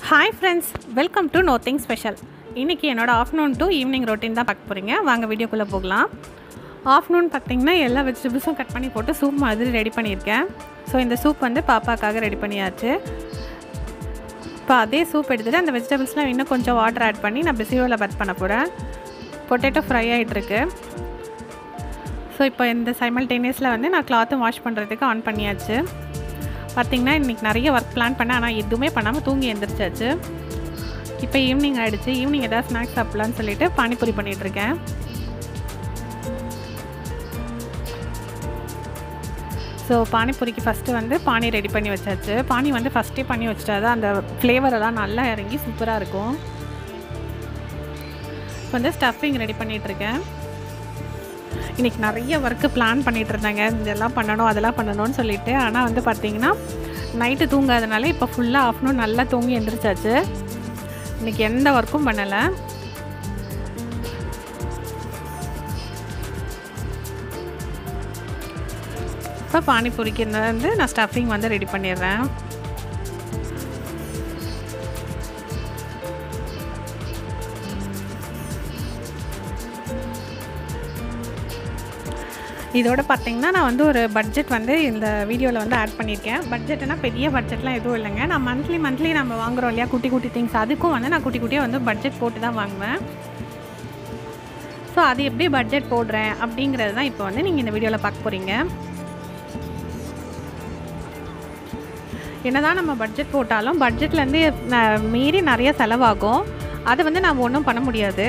hi friends welcome to nothing special இன்றைக்கி என்னோட afternoon to evening routine தான் பார்க்க போகிறீங்க வாங்க வீடியோக்குள்ளே போகலாம் ஆஃப்டர்நூன் பார்த்தீங்கன்னா எல்லா வெஜிடபிள்ஸும் கட் பண்ணி போட்டு சூப் மாதிரி ரெடி பண்ணியிருக்கேன் ஸோ இந்த சூப் வந்து பாப்பாக்காக ரெடி பண்ணியாச்சு இப்போ அதே சூப் எடுத்துகிட்டு அந்த வெஜிடபிள்ஸ்லாம் இன்னும் கொஞ்சம் வாட்டர் ஆட் பண்ணி நான் பிசியோவில் பத் பண்ண போகிறேன் பொட்டேட்டோ ஃப்ரை ஆகிட்டுருக்கு ஸோ இப்போ இந்த சைமல்டேனியஸில் வந்து நான் கிளாத்தும் வாஷ் பண்ணுறதுக்கு ஆன் பண்ணியாச்சு பார்த்திங்கன்னா இன்றைக்கி நிறைய ஒர்க் பிளான் பண்ணேன் ஆனால் எதுவுமே பண்ணாமல் தூங்கி எழுந்திரிச்சாச்சு இப்போ ஈவினிங் ஆகிடுச்சு ஈவினிங் எதாவது ஸ்நாக்ஸ் சாப்பிட்லான்னு சொல்லிட்டு பானிபூரி பண்ணிகிட்ருக்கேன் ஸோ பானிபூரிக்கு ஃபஸ்ட்டு வந்து பானி ரெடி பண்ணி வச்சாச்சு பானி வந்து ஃபஸ்ட்டே பண்ணி வச்சுட்டா தான் அந்த ஃப்ளேவரெல்லாம் நல்லா இறங்கி சூப்பராக இருக்கும் இப்போ வந்து ஸ்டஃபிங் ரெடி பண்ணிகிட்ருக்கேன் இன்றைக்கி நிறைய ஒர்க்கு பிளான் பண்ணிகிட்டு இருந்தாங்க இதெல்லாம் பண்ணணும் அதெல்லாம் பண்ணணும்னு சொல்லிட்டு ஆனால் வந்து பார்த்திங்கன்னா நைட்டு தூங்காதனால இப்போ ஃபுல்லாக ஆஃப்டர்நூன் நல்லா தூங்கி எழுந்திரிச்சாச்சு இன்றைக்கி எந்த ஒர்க்கும் பண்ணலை இப்போ பானிபூரிக்கு வந்து நான் ஸ்டஃபிங் வந்து ரெடி பண்ணிடுறேன் இதோட பார்த்தீங்கன்னா நான் வந்து ஒரு பட்ஜெட் வந்து இந்த வீடியோவில் வந்து ஆட் பண்ணியிருக்கேன் பட்ஜெட்னா பெரிய பட்ஜெட்லாம் எதுவும் இல்லைங்க நான் மந்த்லி மந்த்லி நம்ம வாங்குறோம் இல்லையா குட்டி குட்டி திங்ஸ் அதுக்கும் வந்து நான் குட்டி குட்டியாக வந்து பட்ஜெட் போட்டு தான் வாங்குவேன் ஸோ அது எப்படி பட்ஜெட் போடுறேன் அப்படிங்கிறது தான் இப்போ வந்து நீங்கள் இந்த வீடியோவில் பார்க்க போகிறீங்க என்னதான் நம்ம பட்ஜெட் போட்டாலும் பட்ஜெட்லேருந்து மீறி நிறைய செலவாகும் அதை வந்து நம்ம ஒன்றும் பண்ண முடியாது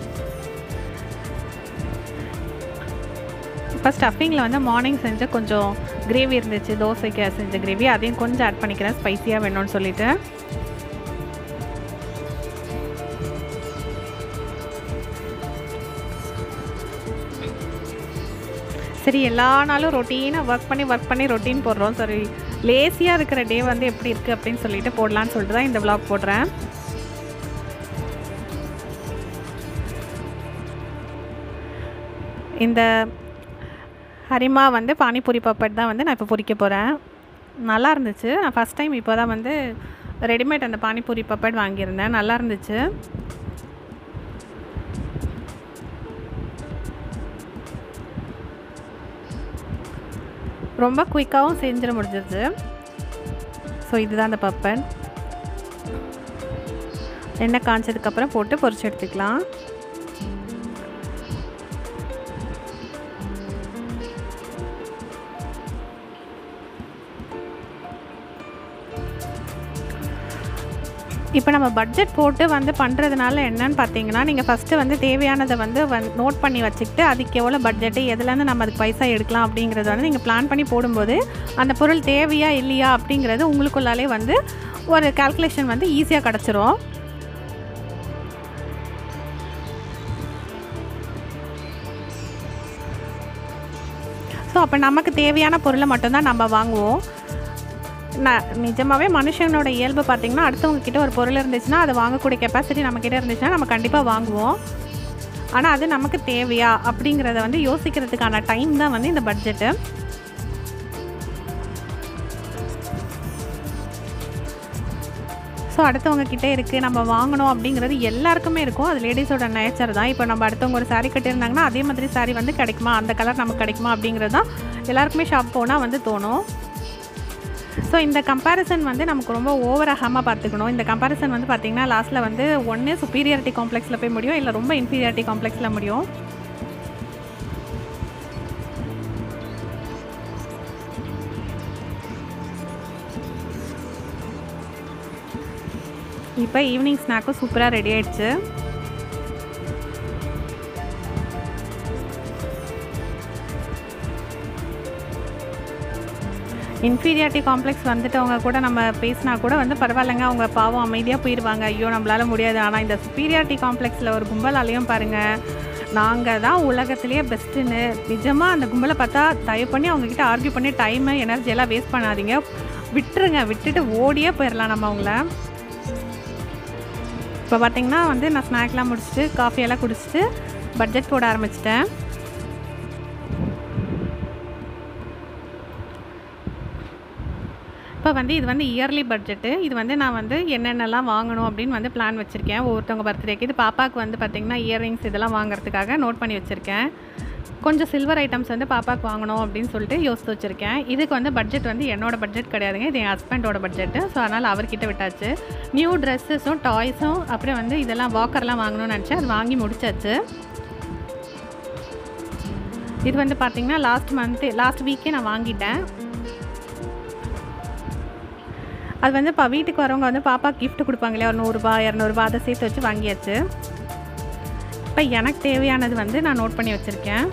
இப்போ ஸ்டஃபிங்கில் வந்து மார்னிங் செஞ்ச கொஞ்சம் கிரேவி இருந்துச்சு தோசைக்கு செஞ்ச கிரேவி அதையும் கொஞ்சம் ஆட் பண்ணிக்கிறேன் ஸ்பைஸியாக வேணும்னு சொல்லிட்டு சரி எல்லா நாளும் ரொட்டீனாக ஒர்க் பண்ணி ஒர்க் பண்ணி ரொட்டீன் போடுறோம் சரி லேசியாக இருக்கிற டே வந்து எப்படி இருக்குது அப்படின்னு சொல்லிட்டு போடலான்னு சொல்லிட்டு தான் இந்த விளாக் போடுறேன் இந்த ஹரிமா வந்து பானிபூரி பப்பட் தான் வந்து நான் இப்போ பொரிக்க போகிறேன் நல்லா இருந்துச்சு நான் ஃபஸ்ட் டைம் இப்போ தான் வந்து ரெடிமேட் அந்த பானிபூரி பப்பட் வாங்கியிருந்தேன் நல்லா இருந்துச்சு ரொம்ப குயிக்காகவும் செஞ்சிட முடிஞ்சிருச்சு ஸோ இதுதான் அந்த பப்பன் எண்ணெய் காய்ச்சதுக்கப்புறம் போட்டு பொரிச்சு எடுத்துக்கலாம் இப்போ நம்ம பட்ஜெட் போட்டு வந்து பண்ணுறதுனால என்னன்னு பார்த்தீங்கன்னா நீங்கள் ஃபஸ்ட்டு வந்து தேவையானதை வந்து வந் நோட் பண்ணி வச்சுக்கிட்டு அதுக்கு எவ்வளோ பட்ஜெட்டு எதுலேருந்து நம்ம அதுக்கு பைசா எடுக்கலாம் அப்படிங்கிறத வந்து நீங்கள் பிளான் பண்ணி போடும்போது அந்த பொருள் தேவையா இல்லையா அப்படிங்கிறது உங்களுக்குள்ளாலே வந்து ஒரு கால்குலேஷன் வந்து ஈஸியாக கிடச்சிரும் ஸோ அப்போ நமக்கு தேவையான பொருளை மட்டும்தான் நம்ம வாங்குவோம் நான் நிஜமாகவே மனுஷனோட இயல்பு பார்த்திங்கன்னா அடுத்தவங்க கிட்ட ஒரு பொருள் இருந்துச்சுன்னா அதை வாங்கக்கூடிய கெப்பாசிட்டி நம்மக்கிட்ட இருந்துச்சுன்னா நம்ம கண்டிப்பாக வாங்குவோம் ஆனால் அது நமக்கு தேவையா அப்படிங்கிறத வந்து யோசிக்கிறதுக்கான டைம் தான் வந்து இந்த பட்ஜெட்டு ஸோ அடுத்தவங்க கிட்டே இருக்குது நம்ம வாங்கணும் அப்படிங்கிறது எல்லாருக்குமே இருக்கும் அது லேடிஸோட நேச்சர் தான் இப்போ நம்ம அடுத்தவங்க ஒரு சாரீ கட்டியிருந்தாங்கன்னா அதே மாதிரி சாரீ வந்து கிடைக்குமா அந்த கலர் நமக்கு கிடைக்குமா அப்படிங்கிறது தான் எல்லாருக்குமே ஷாப் போனால் வந்து தோணும் ஸோ இந்த கம்பேரிசன் வந்து நமக்கு ரொம்ப ஓவர் ஆகாமல் பார்த்துக்கணும் இந்த கம்பேரிசன் வந்து பார்த்திங்கன்னா லாஸ்ட்டில் வந்து ஒன்று சுப்பீரியாரிட்டி காம்ப்ளெக்ஸில் போய் முடியும் இல்லை ரொம்ப இன்ஃபீரியாரிட்டி காம்ப்ளெக்ஸில் முடியும் இப்போ ஈவினிங் ஸ்நாக்கும் சூப்பராக ரெடி ஆயிடுச்சு இன்ஃபீரியாரிட்டி காம்ப்ளெக்ஸ் வந்துட்டவங்க கூட நம்ம பேசினா கூட வந்து பரவாயில்லைங்க அவங்க பாவம் அமைதியாக போயிடுவாங்க ஐயோ நம்மளால் முடியாது ஆனால் இந்த சுப்பீரியாரிட்டி காம்ப்ளெக்ஸில் ஒரு கும்பலாலையும் பாருங்கள் நாங்கள் தான் உலகத்திலேயே பெஸ்ட்டுன்னு நிஜமாக அந்த கும்பலை பார்த்தா தயவு பண்ணி அவங்கக்கிட்ட ஆர்கியூ பண்ணி டைமு எனர்ஜி எல்லாம் வேஸ்ட் பண்ணாதீங்க விட்டுருங்க விட்டுட்டு ஓடியே போயிடலாம் நம்ம அவங்கள இப்போ பார்த்திங்கன்னா வந்து நான் ஸ்நாக்லாம் முடிச்சுட்டு காஃபியெல்லாம் குடிச்சிட்டு பட்ஜெட் போட ஆரம்பிச்சிட்டேன் இப்போ வந்து இது வந்து இயர்லி பட்ஜெட்டு இது வந்து நான் வந்து என்னென்னலாம் வாங்கணும் அப்படின்னு வந்து பிளான் வச்சுருக்கேன் ஒவ்வொருத்தவங்க பர்த்டேக்கு இது பாப்பாவுக்கு வந்து பார்த்திங்கன்னா இயரிங்ஸ் இதெல்லாம் வாங்குறதுக்காக நோட் பண்ணி வச்சுருக்கேன் கொஞ்சம் சில்வர் ஐட்டம்ஸ் வந்து பாப்பாவுக்கு வாங்கணும் அப்படின்னு சொல்லிட்டு யோசித்து வச்சுருக்கேன் இதுக்கு வந்து பட்ஜெட் வந்து என்னோட பட்ஜெட் கிடையாதுங்க இது என் ஹஸ்பண்டோட பட்ஜெட்டு ஸோ அதனால் அவர்கிட்ட விட்டாச்சு நியூ ட்ரெஸ்ஸஸும் டாய்ஸும் அப்புறம் வந்து இதெல்லாம் வாக்கர்லாம் வாங்கணும்னு நினச்சேன் அது வாங்கி முடிச்சாச்சு இது வந்து பார்த்திங்கன்னா லாஸ்ட் மந்த்து லாஸ்ட் வீக்கே நான் வாங்கிட்டேன் அது வந்து இப்போ வீட்டுக்கு வரவங்க வந்து பாப்பா gift கொடுப்பாங்க இல்லையா ஒரு நூறுரூபா இரநூறுபா அதை சேர்த்து வச்சு வாங்கியாச்சு இப்போ எனக்கு தேவையானது வந்து நான் நோட் பண்ணி வச்சுருக்கேன்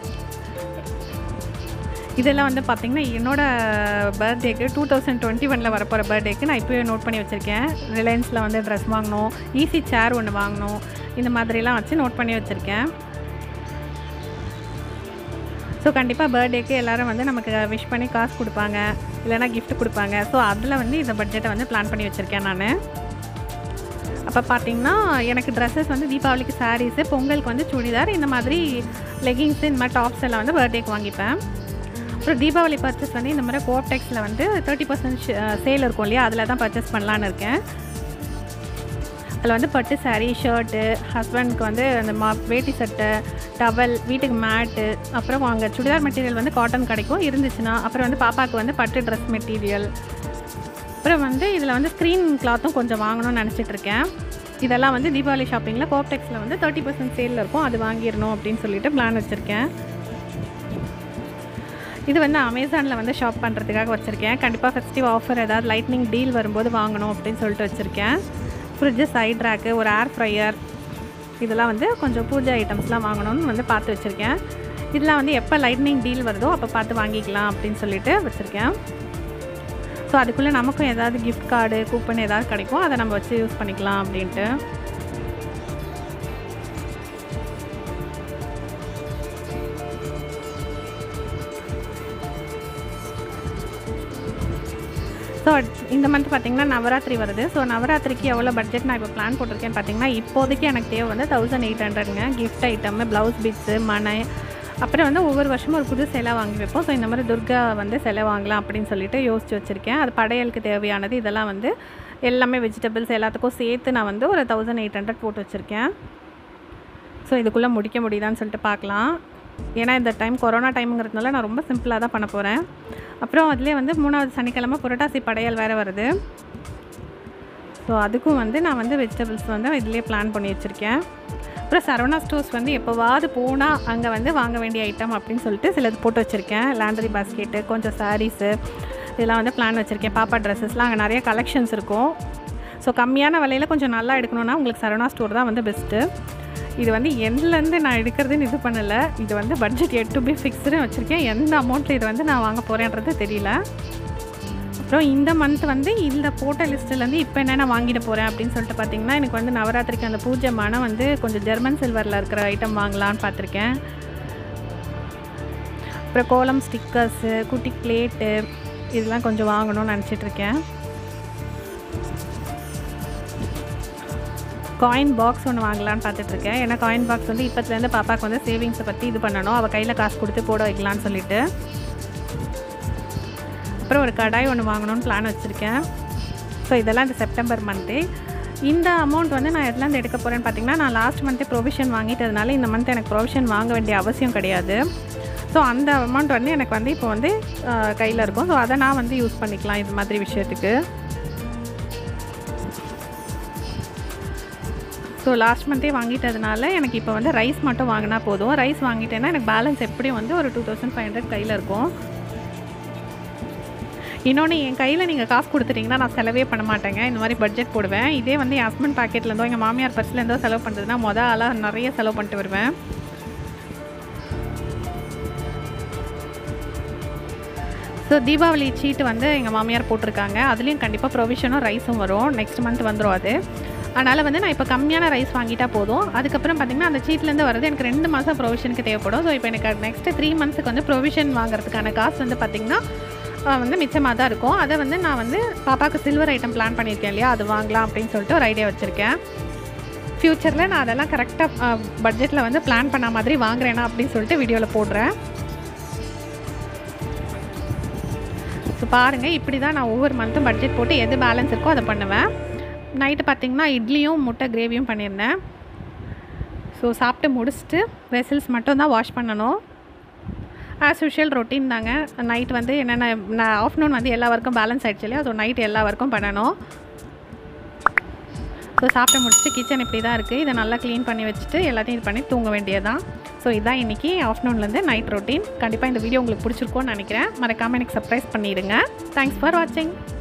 இதெல்லாம் வந்து பார்த்திங்கன்னா என்னோட பர்த்டேக்கு டூ தௌசண்ட் டுவெண்ட்டி ஒனில் வரப்போகிற பர்த்டேக்கு நான் இப்போயே நோட் பண்ணி வச்சுருக்கேன் ரிலையன்ஸில் வந்து ட்ரெஸ் வாங்கணும் ஈஸி சேர் ஒன்று வாங்கணும் இந்த மாதிரிலாம் வச்சு நோட் பண்ணி வச்சுருக்கேன் ஸோ கண்டிப்பாக பர்த்டேக்கு எல்லோரும் வந்து நமக்கு விஷ் பண்ணி காசு கொடுப்பாங்க இல்லைனா gift கொடுப்பாங்க ஸோ அதில் வந்து இந்த பட்ஜெட்டை வந்து பிளான் பண்ணி வச்சுருக்கேன் நான் அப்போ பார்த்தீங்கன்னா எனக்கு ட்ரெஸ்ஸஸ் வந்து தீபாவளிக்கு சாரீஸு பொங்கலுக்கு வந்து சுடிதார் இந்த மாதிரி லெகிங்ஸு இந்த மாதிரி டாப்ஸ் எல்லாம் வந்து பர்த்டேக்கு வாங்கிப்பேன் அப்புறம் தீபாவளி பர்ச்சேஸ் வந்து இந்த மாதிரி கோப்டெக்ஸில் வந்து தேர்ட்டி பர்சன்ட் சேல் இருக்கும் இல்லையா அதில் தான் பர்ச்சேஸ் பண்ணலான்னு இருக்கேன் அதில் வந்து பட்டு saree ஷர்ட்டு ஹஸ்பண்ட்க்கு வந்து அந்த மா வேட்டி சட்டை டவல் வீட்டுக்கு மேட்டு அப்புறம் அங்கே சுடிதார் மெட்டீரியல் வந்து காட்டன் கிடைக்கும் இருந்துச்சுன்னா அப்புறம் வந்து பாப்பாவுக்கு வந்து பட்டு ட்ரெஸ் மெட்டீரியல் அப்புறம் வந்து இதில் வந்து ஸ்க்ரீன் கிளாத்தும் கொஞ்சம் வாங்கணும்னு நினச்சிட்டு இருக்கேன் இதெல்லாம் வந்து தீபாவளி ஷாப்பிங்கில் கோப்டெக்ஸில் வந்து தேர்ட்டி பர்சன்ட் சேலில் இருக்கும் அது வாங்கிடணும் அப்படின்னு சொல்லிட்டு பிளான் வச்சுருக்கேன் இது வந்து அமேசானில் வந்து ஷாப் பண்ணுறதுக்காக வச்சுருக்கேன் கண்டிப்பாக ஃபெஸ்டிவ் ஆஃபர் ஏதாவது லைட்னிங் டீல் வரும்போது வாங்கணும் அப்படின்னு சொல்லிட்டு வச்சுருக்கேன் ஃப்ரிட்ஜு சைட் ரேக்கு ஒரு ஏர் ஃப்ரையர் இதெல்லாம் வந்து கொஞ்சம் பூஜை ஐட்டம்ஸ்லாம் வாங்கணும்னு வந்து பார்த்து வச்சுருக்கேன் இதெல்லாம் வந்து எப்போ லைட்னிங் டீல் வருதோ அப்போ பார்த்து வாங்கிக்கலாம் அப்படின்னு சொல்லிட்டு வச்சுருக்கேன் ஸோ அதுக்குள்ளே நமக்கும் ஏதாவது கிஃப்ட் கார்டு கூப்பன் ஏதாவது கிடைக்கும் அதை நம்ம வச்சு யூஸ் பண்ணிக்கலாம் அப்படின்ட்டு ஸோ இந்த மந்த் பார்த்தீங்கன்னா நவராத்திரி வருது ஸோ நவராத்திரிக்கு எவ்வளோ பட்ஜெட் நான் இப்போ பிளான் போட்டிருக்கேன்னு பார்த்தீங்கன்னா இப்போதைக்கு எனக்கு தேவை வந்து தௌசண்ட் எயிட் ஹண்ட்ரட்ங்க கிஃப்ட் ஐட்டம் ப்ளவுஸ் பிட்ஸு மனை அப்புறம் வந்து ஒவ்வொரு வருஷமும் ஒரு புது சிலை வாங்கி வைப்போம் ஸோ இந்த மாதிரி துர்கா வந்து சிலை வாங்கலாம் அப்படின்னு சொல்லிட்டு யோசிச்சு வச்சுருக்கேன் அது படையலுக்கு தேவையானது இதெல்லாம் வந்து எல்லாமே வெஜிடபிள்ஸ் எல்லாத்துக்கும் சேர்த்து நான் வந்து ஒரு தௌசண்ட் எயிட் ஹண்ட்ரட் போட்டு வச்சுருக்கேன் ஸோ இதுக்குள்ளே முடிக்க முடியுதான்னு சொல்லிட்டு பார்க்கலாம் ஏன்னா இந்த டைம் கொரோனா டைமுங்கிறதுனால நான் ரொம்ப சிம்பிளாக தான் பண்ண போகிறேன் அப்புறம் அதுலேயே வந்து மூணாவது சனிக்கிழமை புரட்டாசி படையல் வேறு வருது ஸோ அதுக்கும் வந்து நான் வந்து வெஜிடபிள்ஸ் வந்து இதுலேயே பிளான் பண்ணி வச்சுருக்கேன் அப்புறம் சரவணா ஸ்டோர்ஸ் வந்து எப்போவாவது போனால் அங்கே வந்து வாங்க வேண்டிய ஐட்டம் அப்படின்னு சொல்லிட்டு சிலது போட்டு வச்சுருக்கேன் லாண்ட்ரி பாஸ்கெட்டு கொஞ்சம் சாரீஸு இதெல்லாம் வந்து பிளான் வச்சுருக்கேன் பாப்பா ட்ரெஸ்ஸஸ்லாம் அங்கே நிறைய கலெக்ஷன்ஸ் இருக்கும் ஸோ கம்மியான விலையில் கொஞ்சம் நல்லா எடுக்கணுன்னா உங்களுக்கு சரவணா ஸ்டோர் தான் வந்து பெஸ்ட்டு இது வந்து எண்ணிலேருந்து நான் எடுக்கிறதுன்னு இது பண்ணலை இது வந்து பட்ஜெட் எட் டு பி ஃபிக்ஸ்டுன்னு வச்சுருக்கேன் எந்த அமௌண்ட்டில் இது வந்து நான் வாங்க போகிறேன்றது தெரியல அப்புறம் இந்த மந்த் வந்து இந்த போட்ட லிஸ்ட்டுலேருந்து இப்போ என்னென்ன வாங்கிட போகிறேன் அப்படின்னு சொல்லிட்டு பார்த்தீங்கன்னா எனக்கு வந்து நவராத்திரிக்கு அந்த பூஜை மனம் வந்து கொஞ்சம் ஜெர்மன் சில்வரில் இருக்கிற ஐட்டம் வாங்கலான்னு பார்த்துருக்கேன் அப்புறம் கோலம் ஸ்டிக்கர்ஸு குட்டி பிளேட்டு இதெல்லாம் கொஞ்சம் வாங்கணும்னு நினச்சிட்டு இருக்கேன் காயின் பாக்ஸ் ஒன்று வாங்கலான்னு பார்த்துட்ருக்கேன் ஏன்னா காயின் பாக்ஸ் வந்து இப்போத்துலேருந்து பாப்பாவுக்கு வந்து சேவிங்ஸை பற்றி இது பண்ணணும் அவள் கையில் காசு கொடுத்து போட வைக்கலான்னு சொல்லிட்டு அப்புறம் ஒரு கடாய் ஒன்று வாங்கணும்னு பிளான் வச்சுருக்கேன் ஸோ இதெல்லாம் இந்த செப்டம்பர் மந்த்து இந்த அமௌண்ட் வந்து நான் எதுலேருந்து எடுக்க போகிறேன்னு பார்த்தீங்கன்னா நான் லாஸ்ட் மந்த்தே ப்ரொவிஷன் வாங்கிட்டதுனால இந்த மந்த் எனக்கு ப்ரொவிஷன் வாங்க வேண்டிய அவசியம் கிடையாது ஸோ அந்த அமௌண்ட் வந்து எனக்கு வந்து இப்போ வந்து கையில் இருக்கும் ஸோ அதை நான் வந்து யூஸ் பண்ணிக்கலாம் இது மாதிரி விஷயத்துக்கு ஸோ லாஸ்ட் மந்த்தே வாங்கிட்டதுனால எனக்கு இப்போ வந்து ரைஸ் மட்டும் வாங்கினா போதும் ரைஸ் வாங்கிட்டேன்னா எனக்கு பேலன்ஸ் எப்படியும் வந்து ஒரு டூ தௌசண்ட் ஃபைவ் ஹண்ட்ரட் கையில் இருக்கும் இன்னொன்று என் கையில் நீங்கள் காசு கொடுத்துட்டிங்கன்னா நான் செலவே பண்ண மாட்டேங்க இந்த மாதிரி பட்ஜெட் போடுவேன் இதே வந்து என் ஹஸ்பண்ட் பாக்கெட்லேருந்தோ எங்கள் மாமியார் பர்ஸ்லேருந்தோ செலவு பண்ணுறதுனா மொதல் ஆளாக நிறைய செலவு பண்ணிட்டு வருவேன் ஸோ தீபாவளி சீட்டு வந்து எங்கள் மாமியார் போட்டிருக்காங்க அதுலேயும் கண்டிப்பாக ப்ரொவிஷனும் ரைஸும் வரும் நெக்ஸ்ட் மந்த் வந்துடும் அது அதனால் வந்து நான் இப்போ கம்மியான ரைஸ் வாங்கிட்டா போதும் அதுக்கப்புறம் பார்த்திங்கன்னா அந்த சீட்லேருந்து வரது எனக்கு ரெண்டு மாதம் ப்ரொவிஷனுக்கு தேவைப்படும் ஸோ இப்போ எனக்கு நெக்ஸ்ட்டு த்ரீ மந்த்ஸுக்கு வந்து ப்ரொவிஷன் வாங்குறதுக்கான காசு வந்து பார்த்திங்கன்னா வந்து மிச்சமாக தான் இருக்கும் அதை வந்து நான் வந்து பாப்பாவுக்கு சில்வர் ஐட்டம் பிளான் பண்ணியிருக்கேன் இல்லையா அது வாங்கலாம் அப்படின்னு சொல்லிட்டு ஒரு ஐடியா வச்சுருக்கேன் ஃப்யூச்சரில் நான் அதெல்லாம் கரெக்டாக பட்ஜெட்டில் வந்து பிளான் பண்ண மாதிரி வாங்குறேனா அப்படின்னு சொல்லிட்டு வீடியோவில் போடுறேன் ஸோ பாருங்கள் இப்படி தான் நான் ஒவ்வொரு மந்த்தும் பட்ஜெட் போட்டு எது பேலன்ஸ் இருக்கோ அதை பண்ணுவேன் நைட்டு பார்த்திங்கன்னா இட்லியும் முட்டை கிரேவியும் பண்ணியிருந்தேன் ஸோ சாப்பிட்டு முடிச்சுட்டு வெசல்ஸ் மட்டும் தான் வாஷ் பண்ணணும் ஆஸ் யூஷுவல் ரொட்டீன் தாங்க நைட் வந்து என்னென்ன நான் ஆஃப்டர்நூன் வந்து எல்லா ஒர்க்கும் பேலன்ஸ் ஆகிடுச்சு இல்லையா ஸோ நைட் எல்லா ஒர்க்கும் பண்ணணும் ஸோ சாப்பிட்டு முடிச்சுட்டு கிச்சன் இப்படி தான் இருக்குது இதை நல்லா க்ளீன் பண்ணி வச்சுட்டு எல்லாத்தையும் இது பண்ணி தூங்க வேண்டியதான் ஸோ இதான் இன்றைக்கி ஆஃப்டர்நூன்லேருந்து நைட் ரொட்டீன் கண்டிப்பாக இந்த வீடியோ உங்களுக்கு பிடிச்சிருக்கோன்னு நினைக்கிறேன் மறக்காமல் எனக்கு சர்ப்ரைஸ் பண்ணிடுங்க தேங்க்ஸ் ஃபார் வாட்சிங்